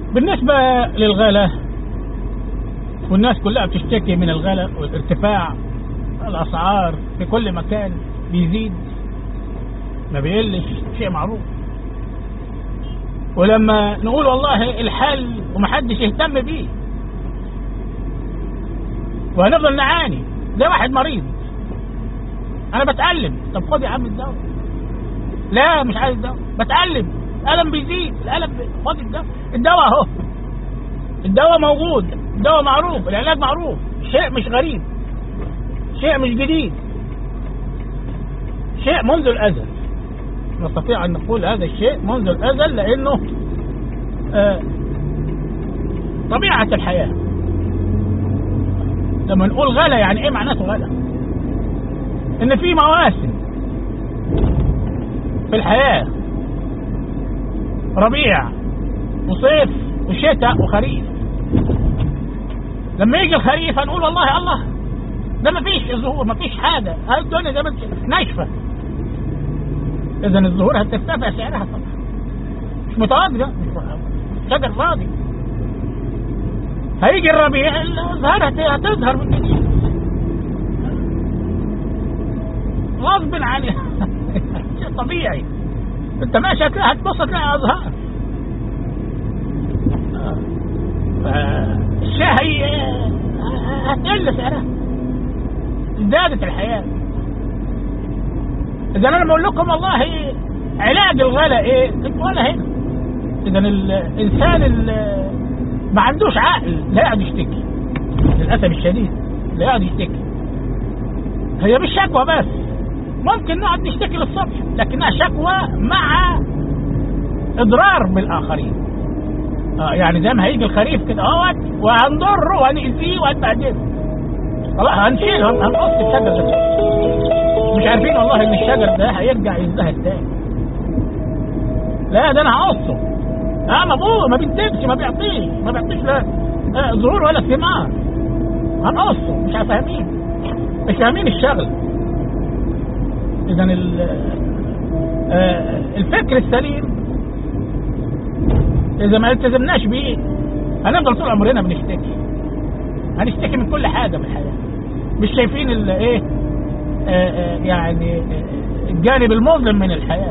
بالنسبة للغلاء والناس كلها بتشتكي من الغلاء والارتفاع الأسعار في كل مكان بيزيد ما بيقلش شيء معروف ولما نقول والله الحل ومحدش يهتم بيه وهنفضل نعاني ده واحد مريض انا بتألم طب خد يا عم الدواء لا مش عايز دواء بتألم الألم بيزيد الألم بي... خد الدواء الدواء اهو الدواء موجود الدواء معروف العلاج معروف شيء مش غريب شيء مش جديد شيء منذ الأزل نستطيع أن نقول هذا الشيء منذ الأزل لأنه آه طبيعة الحياة لما نقول غلا يعني ايه معناته غلا ان في مواسم في الحياة ربيع وصيف وشتاء وخريف لما يجي الخريف هنقول والله الله ده ما فيش ظهور ما فيش حاجة هاي الدنيا زي ما ناشفة اذا الظهور هترتفع سعرها طبعا مش متواجدة شجر فاضي هيجي الربيع الازهار هتظهر من جديد غصب عنها شيء طبيعي انت ماشي هتلاقي هتبص تلاقي ازهار الشيء هي هتقل سعرها ازدادت الحياة اذا انا بقول لكم والله علاج الغلاء ايه ولا هنا اذا الانسان ما عندوش عقل لا يقعد يشتكي للاسف الشديد لا يقعد يشتكي هي مش شكوى بس ممكن نقعد نشتكي للصبح لكنها شكوى مع اضرار بالاخرين آه يعني زي ما هيجي الخريف كده اهوت وهنضره وهنأذيه وهنبهدله خلاص هنشيله هنقص الشجر ده مش عارفين والله ان الشجر ده هيرجع يزدهر تاني لا ده انا هقصه اه ما ابوه ما بينتجش ما بيعطيش ما بيعطيش لا آه ظهور ولا ثمار هنقصه مش فاهمين مش فاهمين الشغل اذا آه الفكر السليم اذا ما التزمناش بيه هنفضل طول عمرنا بنشتكي هنشتكي من كل حاجه في الحياه مش شايفين ايه يعني الجانب المظلم من الحياه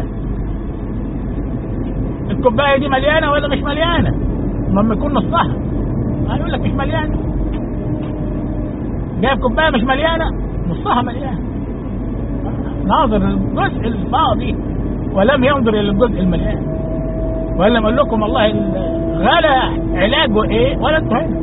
الكوبايه دي مليانه ولا مش مليانه لما يكون نصها هيقول لك مش مليانه جايب كوبايه مش مليانه نصها مليانه ناظر الجزء الفاضي ولم ينظر الى الجزء المليان ولا اقول لكم والله غلا علاجه ايه ولا انتوا هنا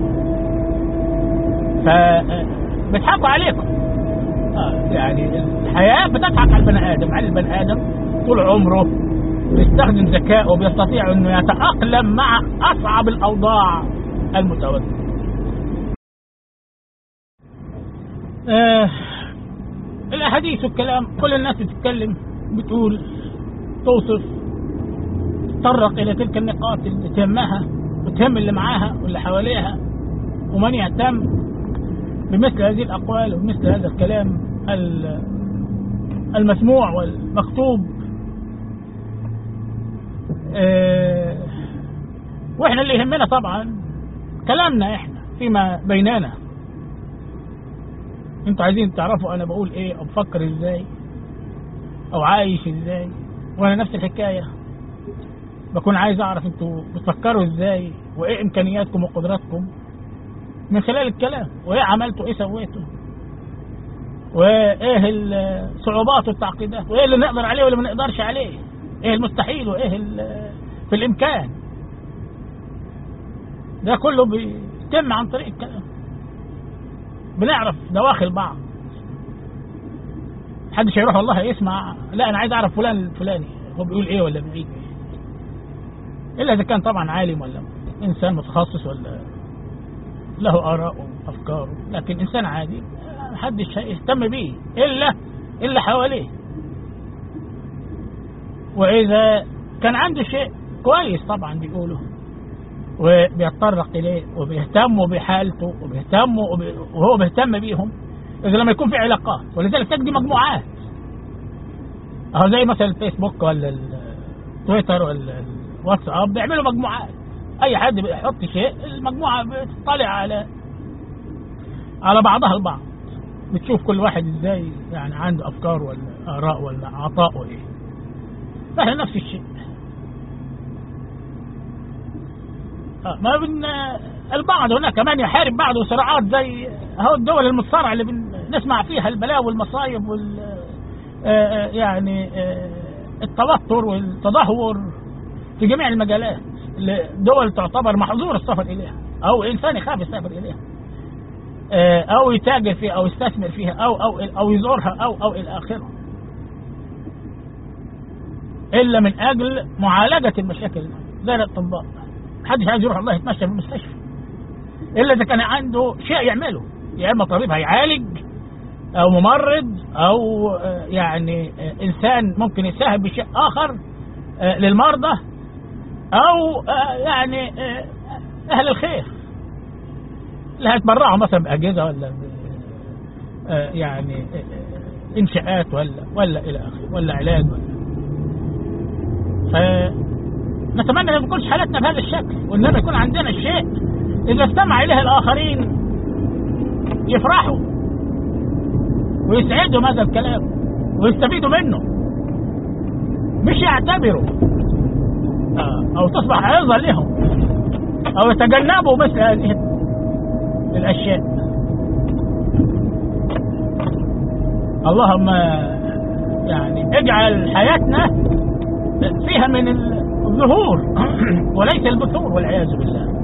ف بيضحكوا عليكم آه يعني الحياه بتضحك على البني ادم على البني ادم طول عمره بيستخدم ذكائه وبيستطيع انه يتاقلم مع اصعب الاوضاع المتواجده آه الاحاديث والكلام كل الناس بتتكلم بتقول توصف تطرق الى تلك النقاط اللي تهمها وتهم اللي معاها واللي حواليها ومن يهتم بمثل هذه الاقوال ومثل هذا الكلام المسموع والمكتوب اه واحنا اللي يهمنا طبعا كلامنا احنا فيما بيننا انتوا عايزين تعرفوا انا بقول ايه او بفكر ازاي او عايش ازاي وانا نفس الحكايه بكون عايز اعرف انتوا بتفكروا ازاي وايه امكانياتكم وقدراتكم من خلال الكلام وايه عملتوا ايه سويتوا وايه الصعوبات والتعقيدات وايه اللي نقدر عليه واللي ما نقدرش عليه ايه المستحيل وايه في الامكان ده كله بيتم عن طريق الكلام بنعرف دواخل بعض محدش هيروح والله يسمع لا انا عايز اعرف فلان الفلاني هو بيقول ايه ولا بيعيد ايه الا اذا كان طبعا عالم ولا انسان متخصص ولا له اراء وافكار لكن انسان عادي محدش هيهتم بيه الا الا حواليه واذا كان عنده شيء كويس طبعا بيقوله وبيتطرق اليه وبيهتموا بحالته وبيهتموا وهو بيهتم بيهم اذا لما يكون في علاقات ولذلك تجدي مجموعات اهو زي مثلا الفيسبوك ولا التويتر ولا الواتساب بيعملوا مجموعات اي حد بيحط شيء المجموعه بتطلع على على بعضها البعض بتشوف كل واحد ازاي يعني عنده افكار ولا اراء ولا عطاء ايه فاحنا نفس الشيء آه، ما بن البعض هناك كمان يحارب بعض صراعات زي اهو الدول المتصارعه اللي بنسمع فيها البلاوي والمصايب وال آه، آه، يعني آه، التوتر والتدهور في جميع المجالات اللي دول تعتبر محظور السفر اليها او انسان يخاف يسافر اليها آه، او يتاجر فيها او يستثمر فيها او او او يزورها او او الى اخره الا من اجل معالجه المشاكل زي الاطباء محدش عايز يروح الله يتمشى في المستشفى الا اذا كان عنده شيء يعمله يا اما طبيب هيعالج او ممرض او آه، يعني آه، انسان ممكن يساهم بشيء اخر آه، للمرضى او آه، يعني آه، اهل الخير اللي هيتبرعوا مثلا باجهزه ولا ب- آه، يعني آه، آه، انشاءات ولا ولا الى اخره ولا علاج ولا فنتمنى ما تكونش حالتنا بهذا الشكل وانما يكون عندنا الشيء اذا استمع اليه الاخرين يفرحوا ويسعدهم هذا الكلام ويستفيدوا منه مش يعتبروا آه، او تصبح عظة لهم او يتجنبوا مثل هذه الاشياء اللهم يعني اجعل حياتنا فيها من الظهور وليس البثور والعياذ بالله